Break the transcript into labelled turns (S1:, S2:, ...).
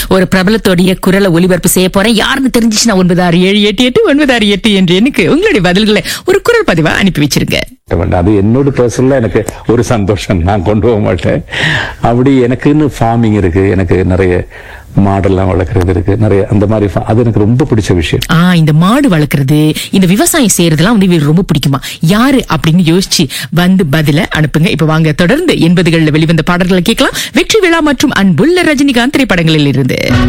S1: ஒரு பிரபலத்தோடைய குரலை ஒளிபரப்பு செய்ய போறேன் யாருன்னு தெரிஞ்சுச்சுன்னா ஒன்பது ஆறு ஏழு எட்டு எட்டு ஒன்பது ஆறு எட்டு என்று எனக்கு உங்களுடைய பதில்களை ஒரு குரல் பதிவா அனுப்பி வச்சிருங்க
S2: வேண்டாம். அது என்னோட பர்சனலா எனக்கு ஒரு சந்தோஷம் நான் கொண்டு போக மாட்டேன் அப்படி எனக்குன்னு ஃபார்மிங் இருக்கு எனக்கு நிறைய மாடெல்லாம் வளர்க்கறது இருக்கு நிறைய அந்த மாதிரி fa- அது எனக்கு ரொம்ப பிடிச்ச விஷயம்
S1: ஆ இந்த மாடு வளர்க்கறது இந்த விவசாயம் செய்யறதெல்லாம் வந்து இவருக்கு ரொம்ப பிடிக்குமா யாரு அப்படின்னு யோசிச்சு வந்து பதில அனுப்புங்க இப்ப வாங்க தொடர்ந்து எண்பதுகள்ல வெளிவந்த பாடல்களை கேட்கலாம் வெற்றி விழா மற்றும் அன்புள்ள ரஜினிகாந்த் திரைப்படங்களில் இருந்து